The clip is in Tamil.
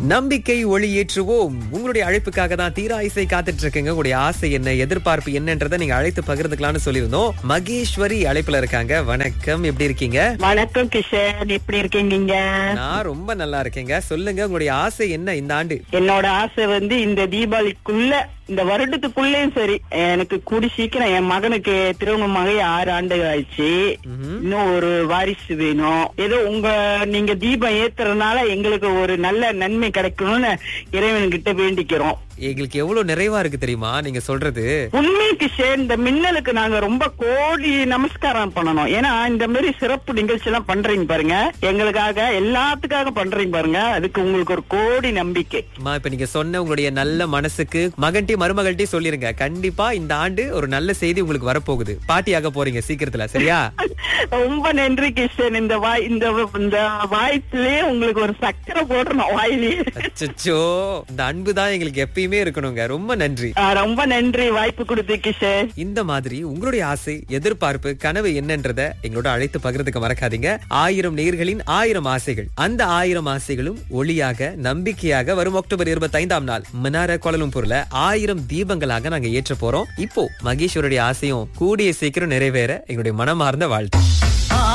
நம்பிக்கை ஒளி ஏற்றுவோம் உங்களுடைய அழைப்புக்காக தான் தீரா இசை காத்துட்டு இருக்குங்க உங்களுடைய ஆசை என்ன எதிர்பார்ப்பு என்னன்றதை நீங்க அழைத்து பகிர்ந்துக்கலாம்னு சொல்லியிருந்தோம் மகேஸ்வரி அழைப்புல இருக்காங்க வணக்கம் எப்படி இருக்கீங்க வணக்கம் கிஷன் எப்படி இருக்கீங்க நீங்க? நான் ரொம்ப நல்லா இருக்கேங்க சொல்லுங்க உங்களுடைய ஆசை என்ன இந்த ஆண்டு என்னோட ஆசை வந்து இந்த தீபாவளிக்குள்ள இந்த வருடத்துக்குள்ளேயும் சரி எனக்கு கூடி சீக்கிரம் என் மகனுக்கு திருமணமாக ஆறு ஆண்டு ஆயிடுச்சு ம்ஹும். இன்னும் ஒரு வாரிசு வேணும் ஏதோ உங்க நீங்க தீபம் ஏத்துறதுனால எங்களுக்கு ஒரு நல்ல நன்மை கிடைக்கணும்னு இறைவன்கிட்ட வேண்டிக்கிறோம் எங்களுக்கு எவ்வளவு நிறைவா இருக்கு தெரியுமா நீங்க சொல்றது உண்மை கிஷன் இந்த மின்னலுக்கு நாங்க ரொம்ப கோடி நமஸ்காரம் பண்ணணும் ஏன்னா இந்த மாதிரி சிறப்பு நிகழ்ச்சி எல்லாம் பண்றீங்க பாருங்க எங்களுக்காக எல்லாத்துக்காக பண்றீங்க பாருங்க அதுக்கு உங்களுக்கு ஒரு கோடி நம்பிக்கை அம்மா இப்ப நீங்க சொன்ன உங்களுடைய நல்ல மனசுக்கு மகன்டி மருமகள்டி சொல்லிருங்க கண்டிப்பா இந்த ஆண்டு ஒரு நல்ல செய்தி உங்களுக்கு வரப்போகுது பாட்டியாக போறீங்க சீக்கிரத்துல சரியா ரொம்ப நன்றி கிருஷ்ணன் இந்த வாய் இந்த இந்த வாய்ப்பிலேயே உங்களுக்கு ஒரு சக்கரை போடணும் வாயிலேயே அச்சச்சோ இந்த அன்பு தான் எங்களுக்கு எப்பயுமே இருக்கணுங்க ரொம்ப நன்றி ஆ, ரொம்ப நன்றி வாய்ப்பு கொடுத்து கிஷன் இந்த மாதிரி உங்களுடைய ஆசை எதிர்பார்ப்பு கனவு என்னன்றத எங்களோட அழைத்து பகிர்ந்துக்க மறக்காதீங்க ஆயிரம் நேர்களின் ஆயிரம் ஆசைகள் அந்த ஆயிரம் ஆசைகளும் ஒளியாக நம்பிக்கையாக வரும் அக்டோபர் இருபத்தி ஐந்தாம் நாள் மினார கோலம்பூர்ல ஆயிரம் தீபங்களாக நாங்க ஏற்ற போறோம் இப்போ மகேஸ்வருடைய ஆசையும் கூடிய சீக்கிரம் நிறைவேற எங்களுடைய மனமார்ந்த வாழ்த்து